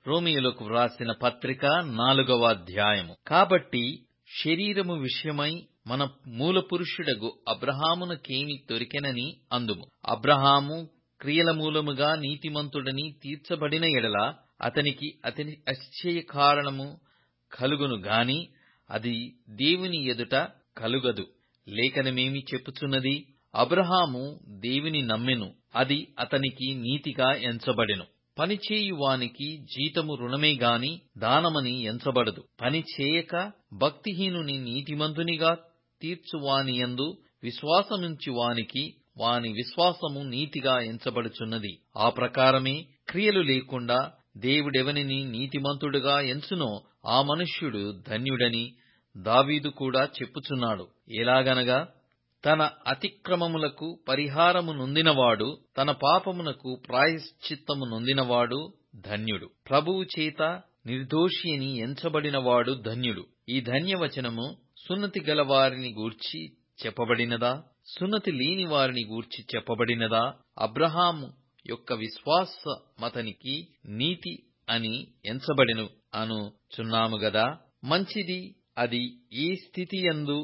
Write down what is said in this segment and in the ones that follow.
రోమియోలకు వ్రాసిన పత్రిక నాలుగవ అధ్యాయము కాబట్టి శరీరము విషయమై మన మూల పురుషుడగు అబ్రహామునకేమి దొరికెనని అందుము అబ్రహాము క్రియల మూలముగా నీతిమంతుడని తీర్చబడిన ఎడల అతనికి అతని అతిశయ కారణము కలుగును గాని అది దేవుని ఎదుట కలుగదు లేఖనమేమి చెప్పుచున్నది అబ్రహాము దేవుని నమ్మెను అది అతనికి నీతిగా ఎంచబడెను పనిచేయువానికి జీతము రుణమే గాని దానమని ఎంచబడదు పని చేయక భక్తిహీనుని నీతిమంతునిగా తీర్చువానియందు విశ్వాసముంచువానికి వాని విశ్వాసము నీతిగా ఎంచబడుచున్నది ఆ ప్రకారమే క్రియలు లేకుండా దేవుడెవనిని నీతిమంతుడుగా ఎంచునో ఆ మనుష్యుడు ధన్యుడని దావీదు కూడా చెప్పుచున్నాడు ఎలాగనగా తన అతిక్రమములకు పరిహారము నొందినవాడు తన పాపమునకు ప్రాయశ్చిత్తము నొందినవాడు ధన్యుడు ప్రభువు చేత నిర్దోషి అని ఎంచబడినవాడు ధన్యుడు ఈ ధన్యవచనము సున్నతి గల వారిని గూర్చి చెప్పబడినదా సున్నతి లేని వారిని గూర్చి చెప్పబడినదా అబ్రహాము యొక్క విశ్వాసమతనికి నీతి అని ఎంచబడెను అను చున్నాము గదా మంచిది అది ఏ స్థితి యందు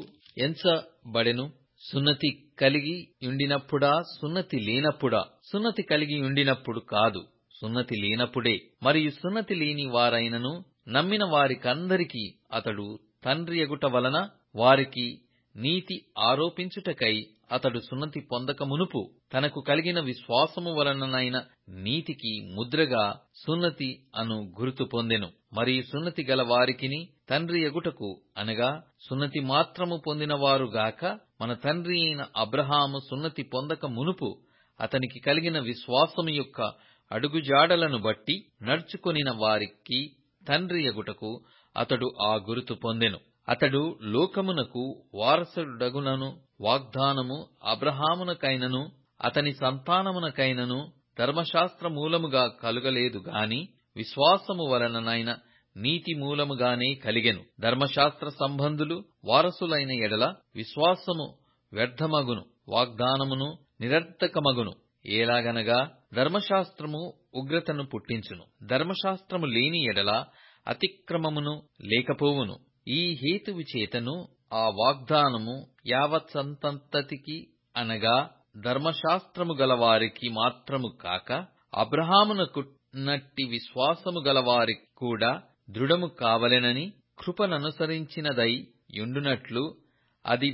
ఎంచబడెను సున్నతి కలిగి ఉండినప్పుడా సున్నతి లేనప్పుడా సున్నతి కలిగి ఉండినప్పుడు కాదు సున్నతి లేనప్పుడే మరియు సున్నతి లేని వారైనను నమ్మిన వారికందరికీ అతడు తండ్రి ఎగుట వలన వారికి నీతి ఆరోపించుటకై అతడు సున్నతి పొందక మునుపు తనకు కలిగిన విశ్వాసము వలననైన నీతికి ముద్రగా సున్నతి అను గుర్తు పొందెను మరియు సున్నతి గల వారికిని తండ్రి ఎగుటకు అనగా సున్నతి మాత్రము పొందినవారుగాక మన తండ్రి అయిన అబ్రహాము సున్నతి పొందక మునుపు అతనికి కలిగిన విశ్వాసము యొక్క అడుగుజాడలను బట్టి నడుచుకొనిన వారికి తండ్రి ఎగుటకు అతడు ఆ గురుతు పొందెను అతడు లోకమునకు వారసుడగునను వాగ్దానము అబ్రహామునకైనను అతని సంతానమునకైనను ధర్మశాస్త్ర మూలముగా కలుగలేదు గాని విశ్వాసము వలననైన నీతి మూలముగానే కలిగెను ధర్మశాస్త్ర సంబంధులు వారసులైన ఎడల విశ్వాసము వ్యర్థమగును వాగ్దానమును నిరర్థకమగును ఏలాగనగా ధర్మశాస్త్రము ఉగ్రతను పుట్టించును ధర్మశాస్త్రము లేని ఎడల అతిక్రమమును లేకపోవును ఈ హేతువు చేతను ఆ వాగ్దానము యావత్ సంతతికి అనగా ధర్మశాస్త్రము గలవారికి మాత్రము కాక అబ్రహామునకు నట్టి విశ్వాసము గలవారికి కూడా దృఢము కావలెనని కృపననుసరించినదై యుండునట్లు అది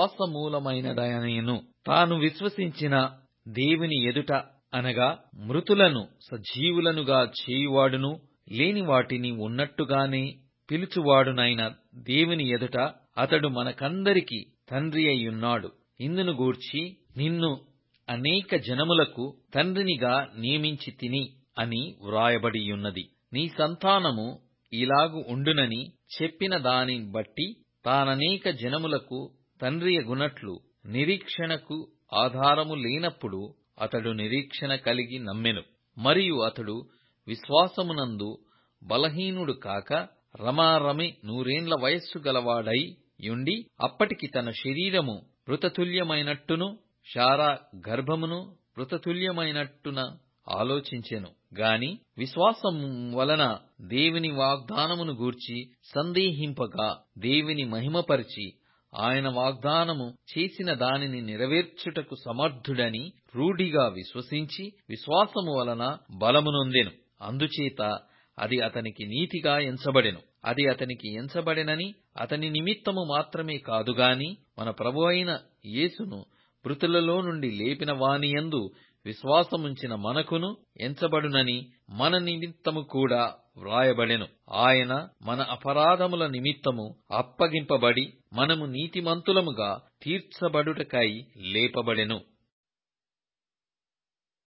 విశ్వాసమూలమైనదయను తాను విశ్వసించిన దేవుని ఎదుట అనగా మృతులను సజీవులనుగా చేయువాడును లేని వాటిని ఉన్నట్టుగానే పిలుచువాడునైన దేవుని ఎదుట అతడు మనకందరికి తండ్రి అయ్యున్నాడు ఇందును గూర్చి నిన్ను అనేక జనములకు తండ్రినిగా నియమించి తిని అని వ్రాయబడియున్నది నీ సంతానము ఇలాగు ఉండునని చెప్పిన దాని బట్టి తాననేక జనములకు తండ్రియగునట్లు నిరీక్షణకు ఆధారము లేనప్పుడు అతడు నిరీక్షణ కలిగి నమ్మెను మరియు అతడు విశ్వాసమునందు బలహీనుడు కాక రమారమి నూరేండ్ల వయస్సు గలవాడై యుండి అప్పటికి తన శరీరము మృతతుల్యమైనట్టును శారా గర్భమును మృతతుల్యమైనట్టున ఆలోచించెను గాని విశ్వాసం వలన దేవుని వాగ్దానమును గూర్చి సందేహింపగా దేవుని మహిమపరిచి ఆయన వాగ్దానము చేసిన దానిని నెరవేర్చుటకు సమర్థుడని రూఢిగా విశ్వసించి విశ్వాసము వలన బలమునొందెను అందుచేత అది అతనికి నీతిగా ఎంచబడెను అది అతనికి ఎంచబడెనని అతని నిమిత్తము మాత్రమే కాదుగాని మన ప్రభు అయిన యేసును మృతులలో నుండి లేపిన వానియందు విశ్వాసముంచిన మనకును ఎంచబడునని మన నిమిత్తము కూడా వ్రాయబడెను ఆయన మన అపరాధముల నిమిత్తము అప్పగింపబడి మనము నీతిమంతులముగా తీర్చబడుటకై లేపబడెను